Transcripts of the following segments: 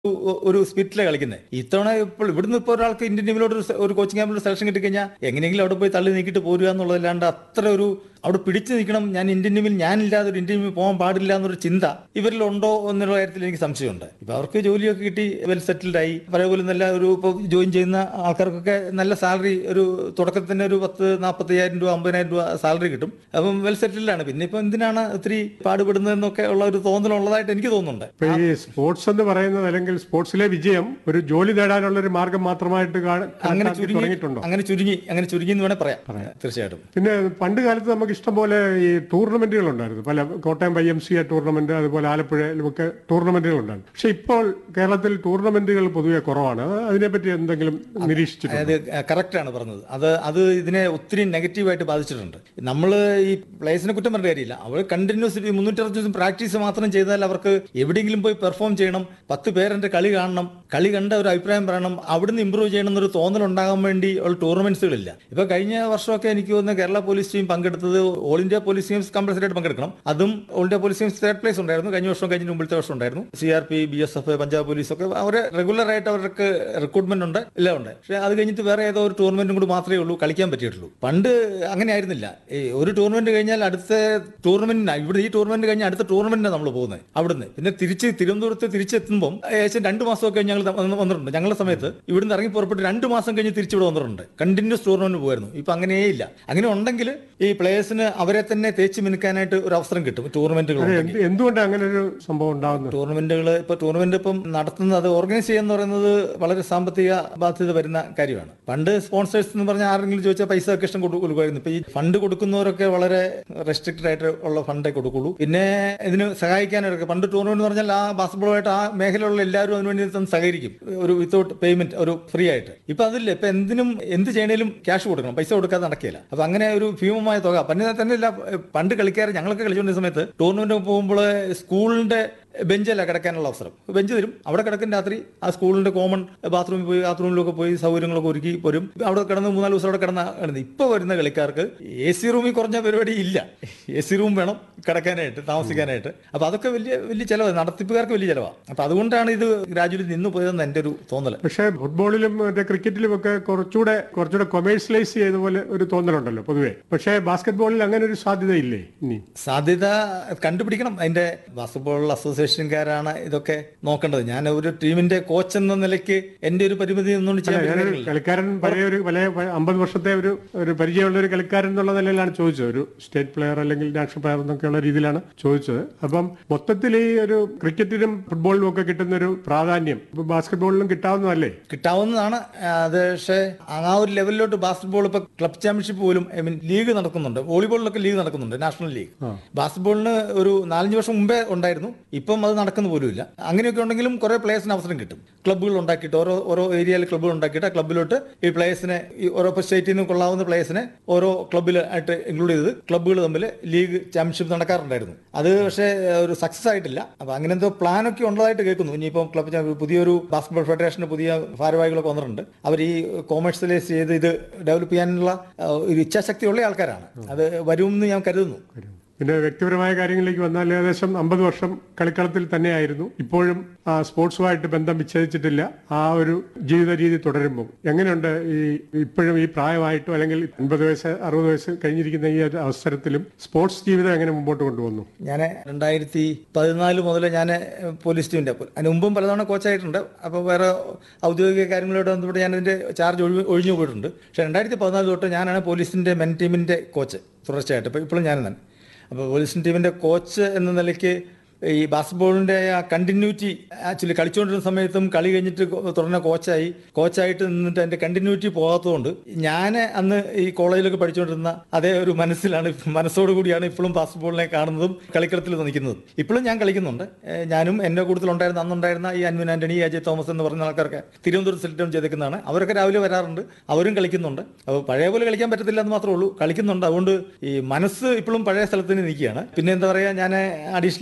O- ഒരു സ്പിരിറ്റിലാണ് കളിക്കുന്നത് ഇത്തവണ ഇപ്പോൾ ഇവിടുന്ന് ഇപ്പോൾ ഒരാൾക്ക് ഇന്ത്യൻ ടീമിലോട്ട് ഒരു സെ- ഒരു കോച്ചിങ് ക്യാമ്പിൽ സെലക്ഷൻ കിട്ടിക്കഴിഞ്ഞാൽ എങ്ങനെയെങ്കിലും അവിടെ പോയി തള്ളി നീക്കിയിട്ട് പോരുക എന്നുള്ളതല്ലാണ്ട് അത്ര ഒരു അവിടെ പിടിച്ചു നിൽക്കണം ഞാൻ ഇന്ത്യൻ ടീമിൽ ഞാനില്ലാതെ ഒരു ഇന്ത്യൻ ടീമിൽ പോകാൻ പാടില്ല എന്നൊരു ചിന്ത ഇവരിലുണ്ടോ എന്നുള്ള കാര്യത്തിൽ എനിക്ക് സംശയമുണ്ട് ഇപ്പൊ അവർക്ക് ജോലിയൊക്കെ കിട്ടി വെൽ സെറ്റിൽഡ് ആയി പഴയപോലെ നല്ല ഒരു ഇപ്പോൾ ജോയിൻ ചെയ്യുന്ന ആൾക്കാർക്കൊക്കെ നല്ല സാലറി ഒരു തുടക്കത്തിൽ തന്നെ ഒരു പത്ത് നാൽപ്പത്തയ്യായിരം രൂപ അമ്പതിനായിരം രൂപ സാലറി കിട്ടും അപ്പം വെൽ സെറ്റിൽഡ് ആണ് പിന്നെ ഇപ്പൊ എന്തിനാണ് ഒത്തിരി പാടുപെടുന്നതെന്നൊക്കെ ഉള്ള ഒരു തോന്നലുള്ളതായിട്ട് എനിക്ക് തോന്നുന്നുണ്ട് ഇപ്പൊ ഈ സ്പോർട്സ് എന്ന് പറയുന്നത് അല്ലെങ്കിൽ സ്പോർട്സിലെ വിജയം ഒരു ജോലി നേടാനുള്ള ഒരു മാർഗം മാത്രമായിട്ട് കാ- അങ്ങനെ കണക്കാക്കി ചുരുങ്ങി തുടങ്ങിയിട്ടുണ്ടോ അങ്ങനെ ചുരുങ്ങി അങ്ങനെ ചുരുങ്ങി എന്ന് വേണേൽ പറയാം തീർച്ചയായിട്ടും പിന്നെ പണ്ട് കാലത്ത് നമുക്ക് ഇഷ്ടം പോലെ ഈ ടൂർണമെന്റുകൾ ഉണ്ടായിരുന്നു പല Kottayam Y M C A tournament അതുപോലെ ആലപ്പുഴയിലുമൊക്കെ ടൂർണമെന്റുകൾ ഉണ്ടായിരുന്നു പക്ഷെ ഇപ്പോൾ കേരളത്തിൽ ടൂർണമെന്റുകൾ പൊതുവെ കുറവാണ് അത് അതിനെപ്പറ്റി എന്തെങ്കിലും നിരീക്ഷിച്ചിട്ടുണ്ട് അത് കറക്റ്റ് ആണ് പറഞ്ഞത് അത് അത് ഇതിനെ ഒത്തിരി നെഗറ്റീവായിട്ട് ബാധിച്ചിട്ടുണ്ട് നമ്മൾ ഈ പ്ലേസിനെ കുറ്റം പറഞ്ഞ കാര്യമില്ല അവർ കണ്ടിന്യൂസ് മുന്നൂറ്ററുപത് ദിവസം പ്രാക്ടീസ് മാത്രം ചെയ്താൽ അവർക്ക് എവിടെയെങ്കിലും പോയി പെർഫോം ചെയ്യണം പത്ത് പേരെന്റെ കളി കാണണം കളി കണ്ട ഒരു അഭിപ്രായം പറയണം അവിടുന്ന് ഇമ്പ്രൂവ് ചെയ്യണം എന്നൊരു തോന്നൽ ഉണ്ടാകാൻ വേണ്ടി ഉള്ള ടൂർണമെന്റ്സുകളില്ല ഇപ്പൊ കഴിഞ്ഞ വർഷമൊക്കെ എനിക്ക് തോന്നുന്നു കേരള പോലീസ് ടീം പങ്കെടുത്തത് all India police teams compulsory ആയിട്ട് പങ്കെടുക്കണം അതും all India police teams third place ഉണ്ടായിരുന്നു കഴിഞ്ഞ വർഷം കഴിഞ്ഞ മുമ്പത്തെ വർഷം ഉണ്ടായിരുന്നു C R P B S F Punjab police ഒക്കെ അവർ റെഗുലർ ആയിട്ട് അവർക്ക് റിക്രൂട്ട്മെന്റ് ഉണ്ട് എല്ലാം ഉണ്ട് പക്ഷെ അത് കഴിഞ്ഞിട്ട് വേറെ ഏതോ ഒരു ടൂർണമെന്റും കൂടി മാത്രമേ ഉള്ളൂ കളിക്കാൻ പറ്റിയിട്ടുള്ളൂ പണ്ട് അങ്ങനെ ആയിരുന്നില്ല ഈ ഒരു ടൂർണമെന്റ് കഴിഞ്ഞാൽ അടുത്ത ടൂർണമെന്റിന് ഇവിടെ ഈ ടൂർണമെന്റ് കഴിഞ്ഞാൽ അടുത്ത ടൂർണമെന്റിനാണ് നമ്മൾ പോകുന്നത് അവിടുന്ന് പിന്നെ തിരിച്ച് തിരുവനന്തപുരത്ത് തിരിച്ചെത്തുമ്പോൾ ഏകദേശം രണ്ട് മാസമൊക്കെ കഴിഞ്ഞ് ഞങ്ങൾ വന്ന് വന്നിട്ടുണ്ട് ഞങ്ങളുടെ സമയത്ത് ഇവിടുന്ന് ഇറങ്ങി പുറപ്പെട്ട് രണ്ട് മാസം കഴിഞ്ഞ് തിരിച്ചിവിടെ വന്നിട്ടുണ്ട് കണ്ടിന്യൂസ് ടൂർണമെന്റ് പോയിരുന്നു ഇപ്പൊ അങ്ങനെയേ ഇല്ല അങ്ങനെ ഉണ്ടെങ്കിൽ ഈ പ്ലേയേഴ്സിന് അവരെ തന്നെ തേച്ച് മിനുക്കാനായിട്ട് ഒരു അവസരം കിട്ടും ടൂർണമെന്റുകൾ എന്ത് എന്തുകൊണ്ടാണ് അങ്ങനെ ഒരു സംഭവം ഉണ്ടാകുന്നത് ടൂർണമെന്റുകൾ ഇപ്പൊ ടൂർണമെന്റ് ഇപ്പം നടത്തുന്നത് അത് ഓർഗനൈസ് ചെയ്യാന്ന് പറയുന്നത് വളരെ സാമ്പത്തിക ബാധ്യത വരുന്ന കാര്യമാണ് പണ്ട് സ്പോൺസേഴ്സ് എന്ന് പറഞ്ഞാൽ ആരെങ്കിലും ചോദിച്ചാൽ പൈസ ഒക്കെ ഇഷ്ടം കൊടു- കൊടുക്കുമായിരുന്നു ഇപ്പൊ ഈ ഫണ്ട് കൊടുക്കുന്നവരൊക്കെ വളരെ റെസ്ട്രിക്റ്റഡ് ആയിട്ട് ഉള്ള ഫണ്ടേ കൊടുക്കുള്ളൂ പിന്നെ ഇതിന് സഹായിക്കാനൊക്കെ പണ്ട് ടൂർണമെന്റ് എന്ന് പറഞ്ഞാൽ ആ ബാസ്കറ്റ്ബോളായിട്ട് ആ മേഖലയിലുള്ള എല്ലാവരും അതിനുവേണ്ടി തന്നെ സഹകരിക്കും ഒരു വിത്തൗട്ട് പേയ്മെന്റ് ഒരു ഫ്രീ ആയിട്ട് ഇപ്പൊ അതില്ല ഇപ്പൊ എന്തിനും എന്ത് ചെയ്യണേലും ക്യാഷ് കൊടുക്കണം പൈസ കൊടുക്കാതെ നടക്കില്ല അപ്പൊ അങ്ങനെ ഒരു ഭീമമായ തുക പണ്ട് തന്നെ ഇല്ല പണ്ട് കളിക്കാറ് ഞങ്ങളൊക്കെ കളിച്ചുകൊണ്ടിരുന്ന സമയത്ത് ടൂർണമെന്റ് പോകുമ്പോൾ സ്കൂളിന്റെ ബെഞ്ചല്ല കിടക്കാനുള്ള അവസരം ബെഞ്ച് തരും അവിടെ കിടക്കും രാത്രി ആ സ്കൂളിന്റെ കോമൺ ബാത്റൂമിൽ പോയി ബാത്റൂമിലൊക്കെ പോയി സൗകര്യങ്ങളൊക്കെ ഒരുക്കി വരും അവിടെ കിടന്ന് മൂന്നാല് ദിവസം അവിടെ കിടന്ന കിടന്ന് ഇപ്പൊ വരുന്ന കളിക്കാർക്ക് എ സി റൂമിൽ കുറഞ്ഞ പരിപാടി ഇല്ല എ സി റൂം വേണം കിടക്കാനായിട്ട് താമസിക്കാനായിട്ട് അപ്പൊ അതൊക്കെ വലിയ വലിയ ചിലവ് നടത്തിപ്പുകാർക്ക് വലിയ ചിലവാണ് അപ്പൊ അതുകൊണ്ടാണ് ഇത് ഗ്രാജുവലി നിന്ന് പോയതെന്ന് എന്റെ ഒരു തോന്നൽ പക്ഷേ ഫുട്ബോളിലും മറ്റേ ക്രിക്കറ്റിലും ഒക്കെ കുറച്ചുകൂടെ കുറച്ചുകൂടെ കൊമേഴ്സ്യലൈസ് ചെയ്ത പോലെ ഒരു തോന്നലുണ്ടല്ലോ പൊതുവെ പക്ഷേ ബാസ്കറ്റ്ബോളിൽ അങ്ങനെ ഒരു സാധ്യതയില്ലേ ഇനി സാധ്യത കണ്ടുപിടിക്കണം അതിന്റെ ബാസ്കറ്റ്ബോൾ അസോസിയേഷൻകാരാണ് ഇതൊക്കെ നോക്കേണ്ടത് ഞാൻ ഒരു ടീമിന്റെ കോച്ച് എന്ന നിലയ്ക്ക് എന്റെ ഒരു പരിമിതി ഒന്നുകൊണ്ട് ചെയ്യാൻ പറ്റുന്ന ഞാനൊരു കാര്യങ്ങളില്ല. കളിക്കാരൻ പഴയ ഒരു പല അമ്പത് വർഷത്തെ ഒരു ഒരു പരിചയമുള്ള ഒരു കളിക്കാരൻ എന്നുള്ള നിലയിലാണ് ചോദിച്ചത് ഒരു സ്റ്റേറ്റ് പ്ലെയർ അല്ലെങ്കിൽ നാഷണൽ പ്ലെയർ എന്നൊക്കെയുള്ള രീതിയിലാണ് ചോദിച്ചത് അപ്പം മൊത്തത്തിൽ ഈ ഒരു ക്രിക്കറ്റിലും ഫുട്ബോളിലും ഒക്കെ കിട്ടുന്ന ഒരു പ്രാധാന്യം ഇപ്പൊ ബാസ്കറ്റ്ബോളിലും കിട്ടാവുന്നതല്ലേ കിട്ടാവുന്നതാണ് അത് പക്ഷേ ആ ഒരു ലെവലിലോട്ട് ബാസ്കറ്റ്ബോൾ ഇപ്പൊ ക്ലബ് ചാമ്പ്യൻഷിപ്പ് പോലും ഐ മീൻ ലീഗ് നടക്കുന്നുണ്ട് വോളിബോളിലൊക്കെ ലീഗ് നടക്കുന്നുണ്ട് നാഷണൽ ലീഗ് ബാസ്കറ്റ്ബോളിന് ഒരു നാലഞ്ച് വർഷം മുമ്പേ ഉണ്ടായിരുന്നു ഇപ്പം അത് നടക്കുന്ന പോലുമില്ല അങ്ങനെയൊക്കെ ഉണ്ടെങ്കിലും കുറെ പ്ലേയേഴ്സിന് അവസരം കിട്ടും ക്ലബ്ബുകൾ ഉണ്ടാക്കിയിട്ട് ഓരോ ഓരോ ഏരിയയിൽ ക്ലബ്ബുകൾ ഉണ്ടാക്കിയിട്ട് ആ ക്ലബ്ബിലോട്ട് ഈ പ്ലേയേഴ്സിനെ ഈ ഓരോ സ്റ്റേറ്റിൽ നിന്ന് കൊള്ളാവുന്ന പ്ലേയേഴ്സിനെ ഓരോ ക്ലബ്ബിൽ ആയിട്ട് ഇൻക്ലൂഡ് ചെയ്ത് ക്ലബ്ബുകൾ തമ്മിൽ ലീഗ് ചാമ്പ്യൻഷിപ്പ് നടക്കാറുണ്ടായിരുന്നു അത് പക്ഷേ ഒരു സക്സസ് ആയിട്ടില്ല അപ്പൊ അങ്ങനെ എന്തോ പ്ലാനൊക്കെ ഉള്ളതായിട്ട് കേൾക്കുന്നു ഇനിയിപ്പം ക്ലബ്ബ് ചാമ്പ്യൻ- പുതിയൊരു ബാസ്കറ്റ്ബോൾ ഫെഡറേഷന് പുതിയ ഭാരവാഹികളൊക്കെ വന്നിട്ടുണ്ട് അവർ ഈ കോമേഴ്സ്യലൈസ് ചെയ്ത് ഇത് ഡെവലപ്പ് ചെയ്യാനുള്ള ആ, ഒരു ഇച്ഛാശക്തിയുള്ള ആൾക്കാരാണ് അത് വരുമെന്ന് ഞാൻ കരുതുന്നു പിന്നെ വ്യക്തിപരമായ കാര്യങ്ങളിലേക്ക് വന്നാൽ ഏകദേശം അമ്പത് വർഷം കളിക്കളത്തിൽ തന്നെയായിരുന്നു ഇപ്പോഴും ആ സ്പോർട്സുമായിട്ട് ബന്ധം വിച്ഛേദിച്ചിട്ടില്ല ആ ഒരു ജീവിത രീതി തുടരുമ്പോൾ എങ്ങനെയുണ്ട് ഈ ഇപ്പോഴും ഈ പ്രായമായിട്ടും അല്ലെങ്കിൽ അൻപത് വയസ്സ് അറുപത് വയസ്സ് കഴിഞ്ഞിരിക്കുന്ന ഈ ഒരു അവസരത്തിലും സ്പോർട്സ് ജീവിതം എങ്ങനെ മുമ്പോട്ട് കൊണ്ടുവന്നു ഞാൻ രണ്ടായിരത്തി പതിനാല് മുതൽ ഞാൻ പോലീസ് ടീമിൻ്റെ അതിന് മുമ്പും പലതവണ കോച്ചായിട്ടുണ്ട് അപ്പോൾ വേറെ ഔദ്യോഗിക കാര്യങ്ങളോട് ബന്ധപ്പെട്ട് ഞാൻ ഇതിൻ്റെ ചാർജ് ഒഴിവ് ഒഴിഞ്ഞു പോയിട്ടുണ്ട് പക്ഷേ രണ്ടായിരത്തി പതിനാല് തൊട്ട് ഞാനാണ് പോലീസിൻ്റെ മെൻ ടീമിൻ്റെ കോച്ച് തുടർച്ചയായിട്ട് ഇപ്പോൾ ഇപ്പോഴും ഞാൻ തന്നെ അപ്പോൾ പോലീസ് ടീമിൻ്റെ കോച്ച് എന്ന നിലയ്ക്ക് ഈ ബാസ്കറ്റ്ബോളിൻ്റെ ആ കണ്ടിന്യൂറ്റി ആക്ച്വലി കളിച്ചുകൊണ്ടിരുന്ന സമയത്തും കളി കഴിഞ്ഞിട്ട് തുടർന്ന കോച്ചായി കോച്ചായിട്ട് നിന്നിട്ട് അതിൻ്റെ കണ്ടിന്യൂറ്റി പോകാത്തതുകൊണ്ട് ഞാൻ അന്ന് ഈ കോളേജിലൊക്കെ പഠിച്ചുകൊണ്ടിരുന്ന അതേ ഒരു മനസ്സിലാണ് മനസ്സോടു കൂടിയാണ് ഇപ്പോഴും ബാസ്കറ്റ്ബോളിനെ കാണുന്നതും കളിക്കളത്തിൽ നിൽക്കുന്നതും ഇപ്പോഴും ഞാൻ കളിക്കുന്നുണ്ട് ഏഹ് ഞാനും എൻ്റെ കൂട്ടത്തിലുണ്ടായിരുന്ന അന്നുണ്ടായിരുന്ന ഈ അൻവിൻ ആന്റണി അജയ് തോമസ് എന്ന് പറയുന്ന ആൾക്കാരൊക്കെ തിരുവനന്തപുരം സെലക്ട് ചെയ്തേക്കുന്നതാണ് അവരൊക്കെ രാവിലെ വരാറുണ്ട് അവരും കളിക്കുന്നുണ്ട് അപ്പോൾ പഴയ പോലെ കളിക്കാൻ പറ്റത്തില്ല എന്ന് മാത്രമേ ഉള്ളൂ കളിക്കുന്നുണ്ട് അതുകൊണ്ട് ഈ മനസ്സ് ഇപ്പോഴും പഴയ സ്ഥലത്ത് തന്നെ നിൽക്കുകയാണ് പിന്നെ എന്താ പറയുക ഞാൻ അഡീഷണൽ ആയിട്ട് ഇപ്പം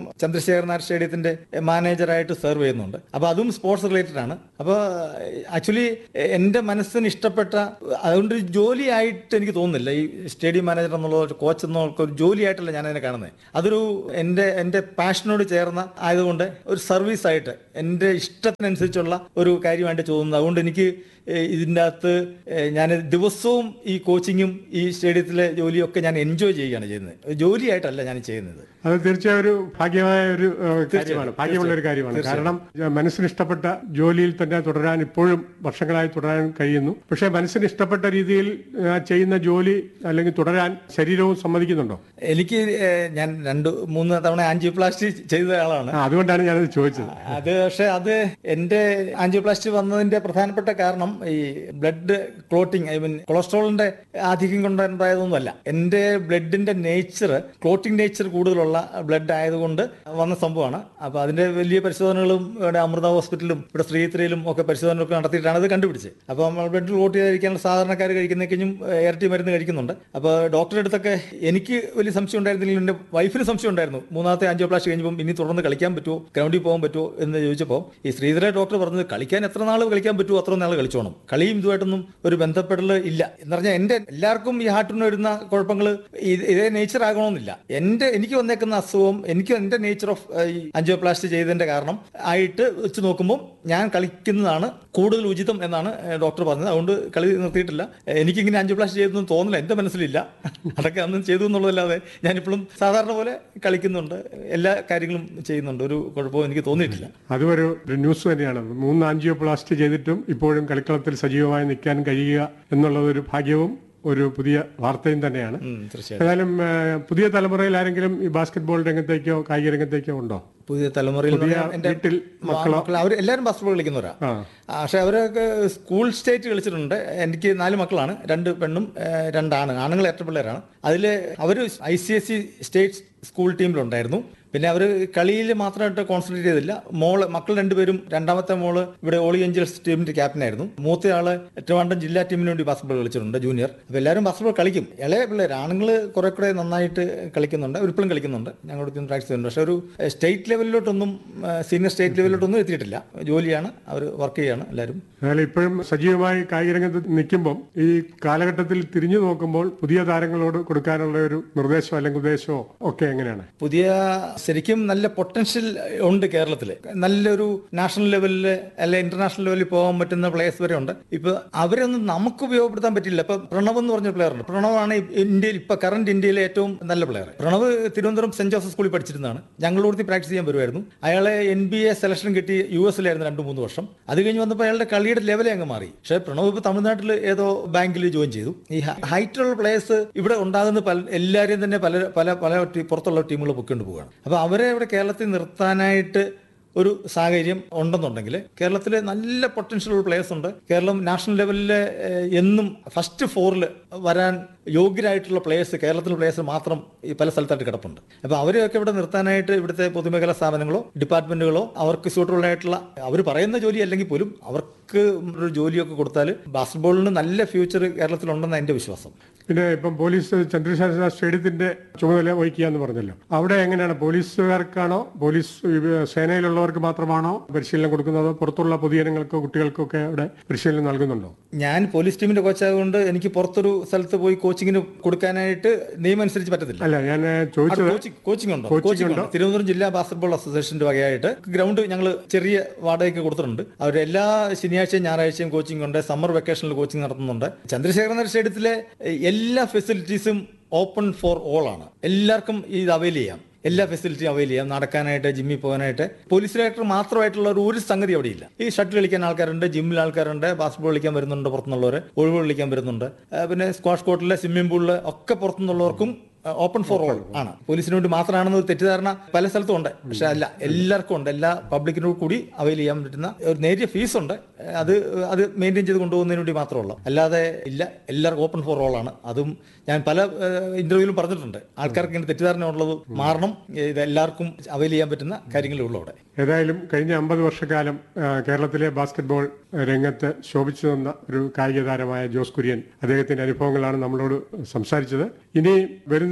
ചന്ദ്രശേഖർ നായർ സ്റ്റേഡിയത്തിന്റെ മാനേജറായിട്ട് സെർവ് ചെയ്യുന്നുണ്ട് അപ്പോൾ അതും സ്പോർട്സ് റിലേറ്റഡ് ആണ് അപ്പോൾ ആക്ച്വലി എൻ്റെ മനസ്സിന് ഇഷ്ടപ്പെട്ട അതുകൊണ്ട് ഒരു ജോലിയായിട്ട് എനിക്ക് തോന്നുന്നില്ല ഈ സ്റ്റേഡിയം മാനേജർ എന്നുള്ള ഒരു കോച്ച് എന്നുള്ള ഒരു ജോലിയായിട്ടല്ല ഞാൻ അതിനെ കാണുന്നത് അതൊരു എൻ്റെ എൻ്റെ പാഷനോട് ചേർന്ന ആയതുകൊണ്ട് ഒരു സർവീസ് ആയിട്ട് എൻ്റെ ഇഷ്ടത്തിനനുസരിച്ചുള്ള ഒരു കാര്യമായിട്ട് തോന്നുന്നത് അതുകൊണ്ട് എനിക്ക് ഏഹ് ഇതിൻ്റെ അകത്ത് ഏഹ് ഞാൻ ദിവസവും ഈ കോച്ചിങ്ങും ഈ സ്റ്റേഡിയത്തിലെ ജോലിയൊക്കെ ഞാൻ എൻജോയ് ചെയ്യുകയാണ് ചെയ്യുന്നത് ജോലിയായിട്ടല്ല ഞാൻ ചെയ്യുന്നത് അത് തീർച്ചയായും ഒരു ഭാഗ്യമായ ഒരു ഏഹ്, കാര്യമാണ് ഭാഗ്യമുള്ള ഒരു കാര്യമാണ് കാരണം ഏഹ്, മനസ്സിന് ഇഷ്ടപ്പെട്ട ജോലിയിൽ തന്നെ തുടരാൻ ഇപ്പോഴും വർഷങ്ങളായി തുടരാൻ കഴിയുന്നു പക്ഷേ മനസ്സിന് ഇഷ്ടപ്പെട്ട രീതിയിൽ ഏഹ്, ചെയ്യുന്ന ജോലി അല്ലെങ്കിൽ തുടരാൻ ശരീരവും സമ്മതിക്കുന്നുണ്ടോ എനിക്ക് ഏഹ് ഞാൻ രണ്ട് മൂന്ന് തവണ ആൻജിയോപ്ലാസ്റ്റി ചെയ്ത ആളാണ് ആ, അതുകൊണ്ടാണ് ഞാനത് ചോദിച്ചത് അത് പക്ഷെ അത് എന്റെ ആൻജിയോപ്ലാസ്റ്റി വന്നതിന്റെ പ്രധാനപ്പെട്ട കാരണം ഈ ബ്ലഡ് ക്ലോട്ടിങ് ഐ മീൻ കൊളസ്ട്രോളിന്റെ ആധിക്യം കൊണ്ടുണ്ടായതൊന്നുമല്ല എന്റെ ബ്ലഡിന്റെ നേച്ചർ ക്ലോട്ടിംഗ് നേച്ചർ കൂടുതലുള്ള ബ്ലഡ് ആയതുകൊണ്ട് വന്ന സംഭവമാണ് അപ്പൊ അതിന്റെ വലിയ പരിശോധനകളും ഇവിടെ അമൃത ഹോസ്പിറ്റലും ഇവിടെ ശ്രീത്രയിലും ഒക്കെ പരിശോധനകളൊക്കെ നടത്തിയിട്ടാണ് അത് കണ്ടുപിടിച്ചത് അപ്പൊ നമ്മൾ ബ്ലഡ് ക്ലോട്ട് ചെയ്തിരിക്കാനുള്ള സാധാരണക്കാർ കഴിക്കുന്ന കഴിഞ്ഞും ഇരട്ടി മരുന്ന് കഴിക്കുന്നുണ്ട് അപ്പൊ ഡോക്ടറെ അടുത്തൊക്കെ എനിക്ക് വലിയ സംശയം ഉണ്ടായിരുന്നില്ല എന്റെ വൈഫിന് സംശയം ഉണ്ടായിരുന്നു മൂന്നാമത്തെ ആൻജിയോപ്ലാസ്റ്റി കഴിഞ്ഞപ്പോൾ ഇനി തുടർന്ന് കളിക്കാൻ പറ്റുമോ ഗ്രൗണ്ടിൽ പോകാൻ പറ്റുമോ എന്ന് ചോദിച്ചപ്പോൾ ഈ ശ്രീധര ഡോക്ടർ പറഞ്ഞത് കളിക്കാൻ എത്ര നാൾ കളിക്കാൻ പറ്റുമോ അത്ര നാൾ കളിച്ചോണം കളിയും ഇതുമായിട്ടൊന്നും ഒരു ബന്ധപ്പെടൽ ഇല്ല എന്ന് പറഞ്ഞാൽ എന്റെ എല്ലാവർക്കും ഈ ഹാർട്ടിന് വരുന്ന കുഴപ്പങ്ങൾ ഇതേ നേച്ചർ ആകണമെന്നില്ല എന്റെ എനിക്ക് വന്നേക്കുന്ന അസുഖം എനിക്ക് എന്റെ നേച്ചർ ഓഫ് ഈ ആൻജിയോപ്ലാസ്റ്റി ചെയ്തതിന്റെ കാരണം ആയിട്ട് വെച്ച് നോക്കുമ്പോൾ ഞാൻ കളിക്കുന്നതാണ് കൂടുതൽ ഉചിതം എന്നാണ് ഡോക്ടർ പറഞ്ഞത് അതുകൊണ്ട് കളി നിർത്തിയിട്ടില്ല എനിക്കിങ്ങനെ ആൻജിയോപ്ലാസ്റ്റി ചെയ്തെന്ന് തോന്നില്ല എന്റെ മനസ്സിലില്ല അതൊക്കെ അന്ന് ചെയ്തു എന്നുള്ളതല്ലാതെ ഞാനിപ്പോഴും സാധാരണ പോലെ കളിക്കുന്നുണ്ട് എല്ലാ കാര്യങ്ങളും ചെയ്യുന്നുണ്ട് ഒരു കുഴപ്പവും എനിക്ക് തോന്നിയിട്ടില്ല അതും ഒരു ഒരു ന്യൂസ് തന്നെയാണ് മൂന്ന് ആൻജിയോപ്ലാസ്റ്റി ചെയ്തിട്ടും ഇപ്പോഴും കളിക്കളത്തിൽ സജീവമായി നിൽക്കാൻ കഴിയുക എന്നുള്ളത് ഒരു ഭാഗ്യവും ഒരു പുതിയ വാർത്തയും തന്നെയാണ് ഉം, തീർച്ചയായും ഏതായാലും ഏഹ്, പുതിയ തലമുറയിൽ ആരെങ്കിലും ഈ ബാസ്കറ്റ്ബോൾ രംഗത്തേക്കോ കായിക രംഗത്തേക്കോ ഉണ്ടോ പുതിയ തലമുറയിൽ എന്ന് പുതിയ പറഞ്ഞാൽ എന്റെ വീട്ടിൽ മക്കളോ മക്കൾ അവർ എല്ലാവരും ബാസ്കറ്റ്ബോൾ കളിക്കുന്നവരാ ആ പക്ഷെ അവരൊക്കെ സ്കൂൾ സ്റ്റേറ്റ് കളിച്ചിട്ടുണ്ട് എനിക്ക് നാല് മക്കളാണ് രണ്ട് പെണ്ണും ഏഹ്, രണ്ടാണ് ആണുങ്ങൾ ഏറ്റവും പിള്ളേരാണ് അതിൽ അവർ I C S C state school ടീമിലുണ്ടായിരുന്നു പിന്നെ അവർ കളിയിൽ മാത്രമായിട്ട് കോൺസെൻട്രേറ്റ് ചെയ്തില്ല മോള് മക്കൾ രണ്ടുപേരും രണ്ടാമത്തെ മോള് ഇവിടെ ഓളി ഏഞ്ചൽസ് ടീമിന്റെ ക്യാപ്റ്റനായിരുന്നു മൂത്തയാള് ട്രിവാൻഡ്രം ജില്ലാ ടീമിന് വേണ്ടി ബാസ്കറ്റ്ബോൾ കളിച്ചിട്ടുണ്ട് ജൂനിയർ അപ്പോൾ എല്ലാവരും ബാസ്കറ്റ്ബോൾ കളിക്കും ഇളയ പിള്ളേർ ആണുങ്ങൾ കുറെ കൂടെ നന്നായിട്ട് കളിക്കുന്നുണ്ട് അവരിപ്പോഴും കളിക്കുന്നുണ്ട് ഞങ്ങളുടെ ടീം പ്രാക്ടീസ് ചെയ്യുന്നുണ്ട് പക്ഷെ ഒരു സ്റ്റേറ്റ് ലെവലിലോട്ടൊന്നും സീനിയർ സ്റ്റേറ്റ് ലെവലിലോട്ടൊന്നും എത്തിയിട്ടില്ല ജോലിയാണ് അവർ വർക്ക് ചെയ്യാണ് എല്ലാവരും എന്നാൽ ഇപ്പോഴും സജീവമായി കായിക രംഗത്ത് നിൽക്കുമ്പം ഈ കാലഘട്ടത്തിൽ തിരിഞ്ഞു നോക്കുമ്പോൾ പുതിയ താരങ്ങളോട് കൊടുക്കാനുള്ള ഒരു നിർദ്ദേശമോ അല്ലെങ്കിൽ ഉപദേശമോ ഒക്കെ എങ്ങനെയാണ് പുതിയ ശരിക്കും നല്ല പൊട്ടൻഷ്യൽ ഉണ്ട് കേരളത്തിൽ നല്ലൊരു നാഷണൽ ലെവലിൽ അല്ലെ ഇന്റർനാഷണൽ ലെവലിൽ പോകാൻ പറ്റുന്ന പ്ലേയേഴ്സ് വരെ ഉണ്ട് ഇപ്പൊ അവരൊന്നും നമുക്ക് ഉപയോഗപ്പെടുത്താൻ പറ്റില്ല ഇപ്പൊ പ്രണവ് എന്ന് പറഞ്ഞ പ്ലെയർ ഉണ്ട് പ്രണവാണ് ഇ- ഇന്ത്യയിൽ ഇപ്പൊ കറന്റ് ഇന്ത്യയിലെ ഏറ്റവും നല്ല player Pranav Thiruvananthapuram saint Joseph സ്കൂളിൽ പഠിച്ചിരുന്നതാണ് ഞങ്ങളോട് പ്രാക്ടീസ് ചെയ്യാൻ വരുമായിരുന്നു അയാളെ എൻ ബി എ സെലക്ഷൻ കിട്ടി യു എസിലായിരുന്നു രണ്ട് മൂന്ന് വർഷം അത് കഴിഞ്ഞ് വന്നപ്പോൾ അയാളുടെ കളിയുടെ ലെവലേ അങ്ങ് മാറി പക്ഷേ പ്രണവ് ഇപ്പൊ തമിഴ്നാട്ടിൽ ഏതോ ബാങ്കിൽ ജോയിൻ ചെയ്തു ഈ ഹൈറ്റുള്ള പ്ലേയേഴ്സ് ഇവിടെ ഉണ്ടാകുന്ന പല എല്ലാവരെയും തന്നെ പല പല പല ടീ- പുറത്തുള്ള ടീമുകൾ പൊക്കൊണ്ട് പോവുകയാണ് അപ്പോൾ അവരെ ഇവിടെ കേരളത്തിൽ നിർത്താനായിട്ട് ഒരു സാഹചര്യം ഉണ്ടെന്നുണ്ടെങ്കിൽ കേരളത്തിൽ നല്ല പൊട്ടൻഷ്യൽ പ്ലേയേഴ്സ് ഉണ്ട് കേരളം നാഷണൽ ലെവലിൽ എന്നും ഫസ്റ്റ് ഫോറിൽ വരാൻ യോഗ്യരായിട്ടുള്ള പ്ലേയേഴ്സ് കേരളത്തിലെ പ്ലേയേഴ്സ് മാത്രം ഈ പല സ്ഥലത്തായിട്ട് കിടപ്പുണ്ട് അപ്പോൾ അവരെയൊക്കെ ഇവിടെ നിർത്താനായിട്ട് ഇവിടുത്തെ പൊതുമേഖലാ സ്ഥാപനങ്ങളോ ഡിപ്പാർട്ട്മെന്റുകളോ അവർക്ക് suitable ആയിട്ടുള്ള അവർ പറയുന്ന ജോലി അല്ലെങ്കിൽ പോലും അവർക്ക് ഒരു ജോലിയൊക്കെ കൊടുത്താൽ ബാസ്കറ്റ്ബോളിന് നല്ല ഫ്യൂച്ചർ കേരളത്തിലുണ്ടെന്ന് എൻ്റെ വിശ്വാസം പിന്നെ ഇപ്പം പോലീസ് ചന്ദ്രശേഖര സ്റ്റേഡിയത്തിന്റെ ചുമതല വഹിക്കുക എന്ന് പറഞ്ഞല്ലോ അവിടെ എങ്ങനെയാണ് പോലീസുകാർക്കാണോ പോലീസ് വിവ- സേനയിലുള്ളവർക്ക് മാത്രമാണോ പരിശീലനം കൊടുക്കുന്നത് പുറത്തുള്ള പൊതുജനങ്ങൾക്കോ കുട്ടികൾക്കോ ഒക്കെ അവിടെ പരിശീലനം നൽകുന്നുണ്ടോ ഞാൻ പോലീസ് ടീമിന്റെ കോച്ചായതുകൊണ്ട് എനിക്ക് പുറത്തൊരു സ്ഥലത്ത് പോയി കോച്ചിങ്ങിന് കൊടുക്കാനായിട്ട് നിയമം അനുസരിച്ച് പറ്റത്തില്ല അല്ല ഞാൻ ചോദിച്ചത് കോച്ചിങ് കോച്ചിങ് ഉണ്ടോ കോച്ചിങ് കോച്ചിങ് ഉണ്ട് തിരുവനന്തപുരം ജില്ലാ ബാസ്കറ്റ്ബോൾ അസോസിയേഷന്റെ വകയായിട്ട് ഗ്രൗണ്ട് ഞങ്ങൾ ചെറിയ വാടകയ്ക്ക് കൊടുത്തിട്ടുണ്ട് അവർ എല്ലാ ശനിയാഴ്ചയും ഞായറാഴ്ചയും കോച്ചിങ് ഉണ്ട് സമ്മർ വെക്കേഷനിൽ കോച്ചിങ് നടത്തുന്നുണ്ട് ചന്ദ്രശേഖരൻ സ്റ്റേഡിയത്തിലെ എല്ലാ ഫെസിലിറ്റീസും ഓപ്പൺ ഫോർ ഓൾ ആണ് എല്ലാവർക്കും ഇത് അവൈൽ ചെയ്യാം എല്ലാ ഫെസിലിറ്റിയും അവൈൽ ചെയ്യാം നടക്കാനായിട്ട് ജിമ്മിൽ പോകാനായിട്ട് പോലീസ് ഡയറക്ടർ മാത്രമായിട്ടുള്ള ഒരു ഒരു സംഗതി അവിടെ ഇല്ല ഈ ഷട്ടിൽ കളിക്കാൻ ആൾക്കാരുണ്ട് ജിമ്മിൽ ആൾക്കാരുണ്ട് ബാസ്കറ്റ്ബോൾ കളിക്കാൻ വരുന്നുണ്ട് പുറത്തുനിന്നുള്ളവർ ഒഴിവ് കളിക്കാൻ വരുന്നുണ്ട് ആ, പിന്നെ സ്ക്വാഷ് കോർട്ടിലെ സ്വിമ്മിംഗ് പൂളിൽ ഒക്കെ പുറത്തുനിന്നുള്ളവർക്കും ഓപ്പൺ ഫോർ ഓൾ ആണ് പോലീസിന് വേണ്ടി മാത്രമാണെന്ന് ഒരു തെറ്റിദ്ധാരണ പല സ്ഥലത്തും ഉണ്ട് പക്ഷെ അല്ല എല്ലാവർക്കും ഉണ്ട് എല്ലാ പബ്ലിക്കിനോട് കൂടി അവൈൽ ചെയ്യാൻ പറ്റുന്ന ഒരു നേരിയ ഫീസ് ഉണ്ട് അത് അത് മെയിൻറ്റെയിൻ ചെയ്ത് കൊണ്ടുപോകുന്നതിന് വേണ്ടി മാത്രമുള്ള അല്ലാതെ ഇല്ല എല്ലാവർക്കും ഓപ്പൺ ഫോർ ഓൾ ആണ് അതും ഞാൻ പല ഇന്റർവ്യൂവിലും പറഞ്ഞിട്ടുണ്ട് ആൾക്കാർക്ക് ഇങ്ങനെ തെറ്റിദ്ധാരണ ഉള്ളത് മാറണം ഇത് എല്ലാവർക്കും അവൈൽ ചെയ്യാൻ പറ്റുന്ന കാര്യങ്ങളേ ഉള്ളൂ അവിടെ ഏതായാലും കഴിഞ്ഞ അമ്പത് വർഷക്കാലം ആ, കേരളത്തിലെ ബാസ്കറ്റ്ബോൾ രംഗത്ത് ശോഭിച്ചു നിന്ന ഒരു കായിക താരമായ ജോസ് കുര്യൻ അദ്ദേഹത്തിന്റെ അനുഭവങ്ങളാണ് നമ്മളോട് സംസാരിച്ചത് ഇനി വരുന്ന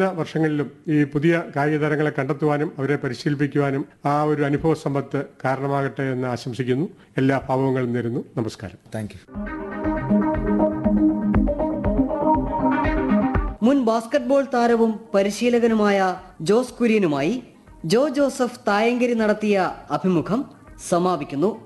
വർഷങ്ങളിലും ഈ പുതിയ കായിക താരങ്ങളെ കണ്ടെത്തുവാനും അവരെ പരിശീലിപ്പിക്കുവാനും ആ ഒരു അനുഭവ സമ്പത്ത് കാരണമാകട്ടെ എന്ന് ആശംസിക്കുന്നു എല്ലാ ഭാവങ്ങളും നേരുന്നു നമസ്കാരം താങ്ക് യു മുൻ ബാസ്കറ്റ്ബോൾ താരവും പരിശീലകനുമായ ജോസ് കുര്യനുമായി ജോ ജോസഫ് തായങ്കരി നടത്തിയ അഭിമുഖം സമാപിക്കുന്നു